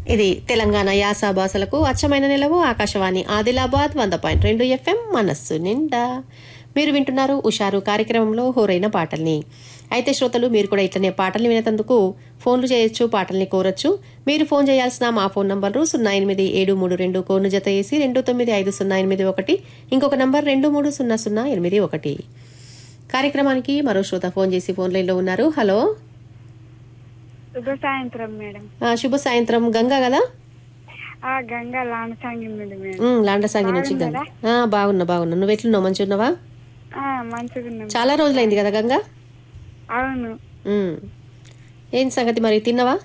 ఇది తెలంగాణ యాస భాషలకు అచ్చమైన నిలవు ఆకాశవాణి ఆదిలాబాద్ వంద పాయింట్ రెండు ఎఫ్ఎం మనస్సు నిండా మీరు వింటున్నారు ఉషారు కార్యక్రమంలో హోరైన పాటల్ని అయితే శ్రోతలు మీరు కూడా ఇట్లనే పాటల్ని వినేందుకు ఫోన్లు చేయొచ్చు పాటల్ని కోరొచ్చు మీరు ఫోన్ చేయాల్సిన మా ఫోన్ నంబర్లు సున్నా ఎనిమిది ఏడు మూడు రెండు కోను జత వేసి రెండు తొమ్మిది ఐదు సున్నా ఎనిమిది ఒకటి ఇంకొక నంబర్ రెండు మూడు సున్నా సున్నా ఎనిమిది ఒకటి కార్యక్రమానికి మరో శ్రోత ఫోన్ చేసి ఫోన్ లైన్లో ఉన్నారు హలో శుభ సాయంత్రం మేడం ఆ, శుభ సాయంత్రం గంగా కదా ఆ గంగా లానసాంగి మేడం మేడం ఉమ్, లాండసాగి నుంచి గంగా ఆ, బాగున్నా బాగున్నా నువ్వు ఎట్లున్నావు మంచి ఉన్నావా ఆ, మంచిగా ఉన్నాం చాలా రోజులైంది కదా గంగా అవును ఉమ్. ఏం సంగతి మరి తిన్నావా